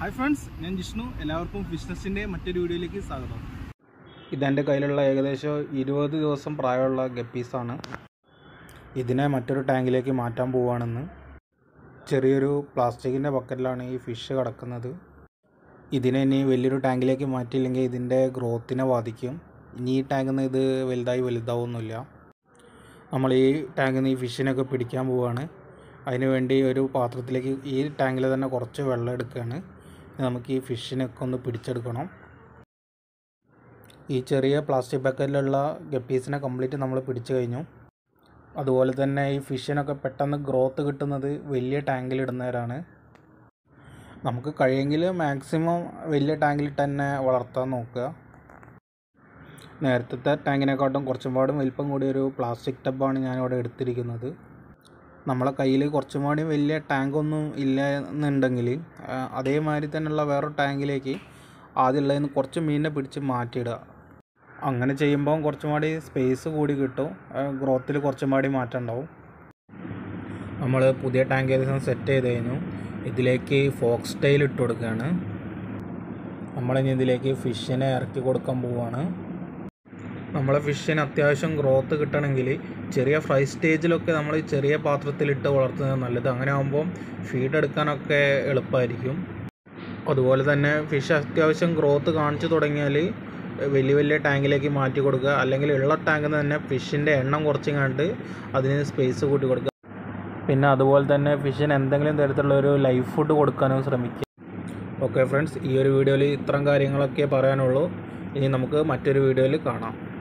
hi friends ഞാൻ ജിഷ്ണു എല്ലാവർക്കും ഫിഷ്നസിൻ്റെ മറ്റൊരു വീഡിയോയിലേക്ക് സ്വാഗതം ഇതെൻ്റെ കയ്യിലുള്ള ഏകദേശം ഇരുപത് ദിവസം പ്രായമുള്ള ഗപ്പീസാണ് ഇതിനെ മറ്റൊരു ടാങ്കിലേക്ക് മാറ്റാൻ പോവുകയാണെന്ന് ചെറിയൊരു പ്ലാസ്റ്റിക്കിൻ്റെ ബക്കറ്റിലാണ് ഈ ഫിഷ് കിടക്കുന്നത് ഇതിനെ ഇനി വലിയൊരു ടാങ്കിലേക്ക് മാറ്റിയില്ലെങ്കിൽ ഇതിൻ്റെ ഗ്രോത്തിനെ ബാധിക്കും ഇനി ഈ ടാങ്കിൽ നിന്ന് ഇത് വലുതായി വലുതാവുന്നില്ല നമ്മൾ ഈ ടാങ്കിൽ നിന്ന് ഈ ഫിഷിനൊക്കെ പിടിക്കാൻ പോവുകയാണ് അതിന് വേണ്ടി ഒരു പാത്രത്തിലേക്ക് ഈ ടാങ്കിൽ തന്നെ കുറച്ച് വെള്ളം എടുക്കുകയാണ് ഇനി നമുക്ക് ഈ ഫിഷിനൊക്കെ ഒന്ന് പിടിച്ചെടുക്കണം ഈ ചെറിയ പ്ലാസ്റ്റിക് ബക്കറ്റിലുള്ള ഗപ്പീസിനെ കംപ്ലീറ്റ് നമ്മൾ പിടിച്ചു കഴിഞ്ഞു അതുപോലെ തന്നെ ഈ ഫിഷിനൊക്കെ പെട്ടെന്ന് ഗ്രോത്ത് കിട്ടുന്നത് വലിയ ടാങ്കിൽ ഇടുന്നവരാണ് നമുക്ക് കഴിയെങ്കിൽ മാക്സിമം വലിയ ടാങ്കിൽ തന്നെ വളർത്താൻ നോക്കുക നേരത്തെ ടാങ്കിനെക്കാട്ടും കുറച്ചും പാടും വലിപ്പം കൂടിയ ഒരു പ്ലാസ്റ്റിക് ടബാണ് ഞാനിവിടെ എടുത്തിരിക്കുന്നത് നമ്മളെ കയ്യിൽ കുറച്ചും കൂടി വലിയ ടാങ്കൊന്നും ഇല്ല എന്നുണ്ടെങ്കിൽ ആ, അതേമാതിരി തന്നെയുള്ള വേറൊരു ടാങ്കിലേക്ക് ആദ്യമുള്ളതിന് കുറച്ച് മീനിനെ പിടിച്ച് മാറ്റിയിടുക അങ്ങനെ ചെയ്യുമ്പോൾ കുറച്ചും കൂടി സ്പേസ് കൂടി കിട്ടും ഗ്രോത്തിൽ കുറച്ചും കൂടി മാറ്റം ഉണ്ടാവും നമ്മൾ പുതിയ ടാങ്ക് ഏകദേശം സെറ്റ് ചെയ്ത് കഴിഞ്ഞു ഇതിലേക്ക് ഫോക്സ് ടൈൽ ഇട്ട് കൊടുക്കുകയാണ് നമ്മളിനി ഇതിലേക്ക് ഫിഷിനെ ഇറക്കി കൊടുക്കാൻ പോവുകയാണ് നമ്മളെ ഫിഷിന് അത്യാവശ്യം ഗ്രോത്ത് കിട്ടണമെങ്കിൽ ചെറിയ ഫ്രൈ സ്റ്റേജിലൊക്കെ നമ്മൾ ചെറിയ പാത്രത്തിലിട്ട് വളർത്തുന്നത് നല്ലത് അങ്ങനെ ആകുമ്പോൾ ഫീഡ് എടുക്കാനൊക്കെ എളുപ്പമായിരിക്കും അതുപോലെ തന്നെ ഫിഷ് അത്യാവശ്യം ഗ്രോത്ത് കാണിച്ചു തുടങ്ങിയാൽ വലിയ വലിയ ടാങ്കിലേക്ക് മാറ്റി കൊടുക്കുക അല്ലെങ്കിൽ ഉള്ള ടാങ്കിൽ നിന്ന് തന്നെ ഫിഷിൻ്റെ എണ്ണം കുറച്ചും കണ്ട് അതിന് സ്പേസ് കൂട്ടി കൊടുക്കുക പിന്നെ അതുപോലെ തന്നെ ഫിഷിന് എന്തെങ്കിലും തരത്തിലുള്ള ഒരു ലൈഫ് ഫുഡ് കൊടുക്കാനും ശ്രമിക്കുക ഓക്കെ ഫ്രണ്ട്സ് ഈ ഒരു വീഡിയോയിൽ ഇത്തരം കാര്യങ്ങളൊക്കെ പറയാനുള്ളൂ ഇനി നമുക്ക് മറ്റൊരു വീഡിയോയിൽ കാണാം